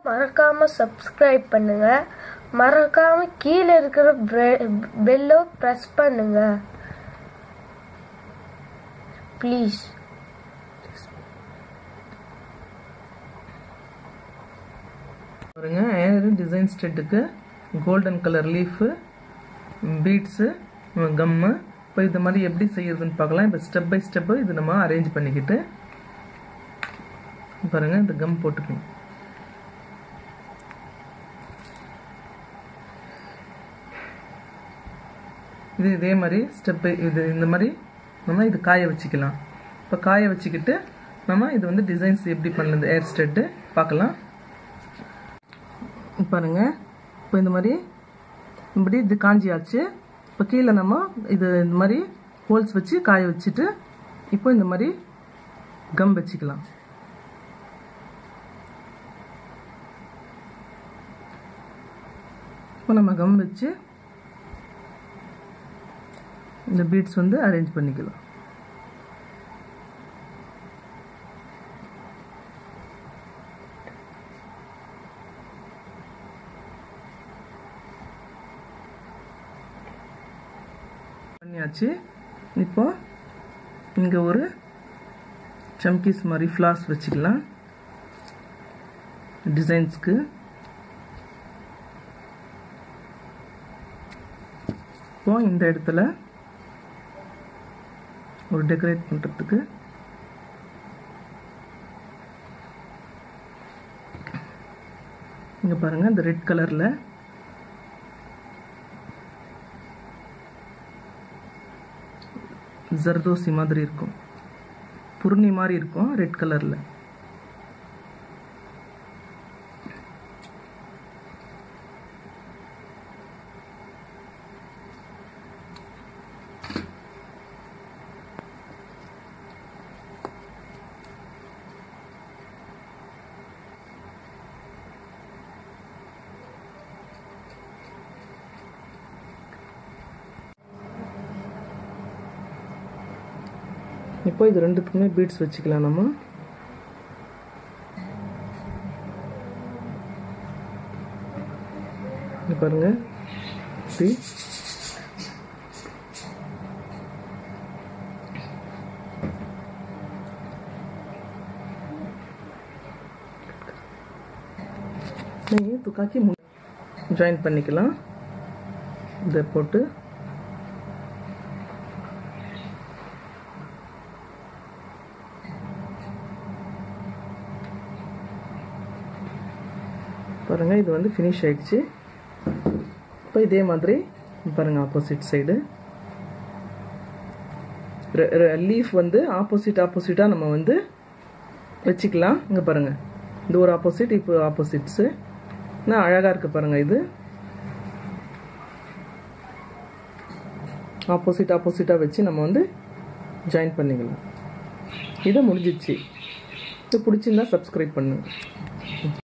மறக்காம சப்ஸ்கிரைப் பண்ணுங்க மறக்காம கீழே இருக்கிற பெல்லோ ப்ரெஸ் பண்ணுங்க ப்ளீஸ் பாருங்க ஏர் டிசைன் ஸ்டெட்டுக்கு golden colour leaf beads gum இப்போ இது மாதிரி எப்படி செய்யறதுன்னு பார்க்கலாம் இப்போ ஸ்டெப் பை ஸ்டெப்பு இது நம்ம அரேஞ்ச் பண்ணிக்கிட்டு பாருங்க இந்த கம் போட்டுக்கணும் இது இதே மாதிரி ஸ்டெப்பு இது இந்த மாதிரி நம்ம இது காய வச்சுக்கலாம் இப்போ காய வச்சுக்கிட்டு நம்ம இது வந்து டிசைன்ஸ் எப்படி பண்ணுறது ஏர் ஸ்டெட்டு பார்க்கலாம் பாருங்க இப்போ இந்த மாதிரி இப்படி இது காஞ்சியாச்சு இப்போ கீழே நம்ம இது இந்த மாதிரி ஹோல்ஸ் வச்சு காய வச்சுட்டு இப்போ இந்த மாதிரி கம் வச்சுக்கலாம் இப்போ நம்ம கம் வச்சு இந்த பீட்ஸ் வந்து அரேஞ்ச் பண்ணிக்கலாம் பண்ணியாச்சு இப்போ இங்கே ஒரு சம்கீஸ் மாதிரி ஃப்ளாஸ் வச்சுக்கலாம் டிசைன்ஸ்க்கு இப்போ இந்த இடத்துல ஒரு டெக்கரேட் பண்ணுறதுக்கு இங்கே பாருங்கள் இந்த ரெட் கலரில் ஜர்தோசி மாதிரி இருக்கும் புர்ணி மாதிரி இருக்கும் ரெட் கலரில் இப்போ இது ரெண்டுத்துக்குமே பீட்ஸ் வச்சுக்கலாம் நம்ம இங்க பாருங்க இப்படி नहीं तो काकी ஜாயின் பண்ணிக்கலாம் இதை போட்டு பாருங்கள் இது வந்து ஃபினிஷ் ஆயிடுச்சு இப்போ இதே மாதிரி பாருங்கள் ஆப்போசிட் சைடு லீஃப் வந்து ஆப்போசிட் ஆப்போசிட்டாக நம்ம வந்து வச்சுக்கலாம் இங்கே பாருங்கள் இது ஒரு ஆப்போசிட் இப்போ ஆப்போசிட்ஸு நான் அழகாக இருக்குது பாருங்கள் இது ஆப்போசிட் ஆப்போசிட்டாக வச்சு நம்ம வந்து ஜாயின் பண்ணிக்கலாம் இதை முடிஞ்சிச்சு இது பிடிச்சிருந்தா சப்ஸ்கிரைப் பண்ணுங்கள்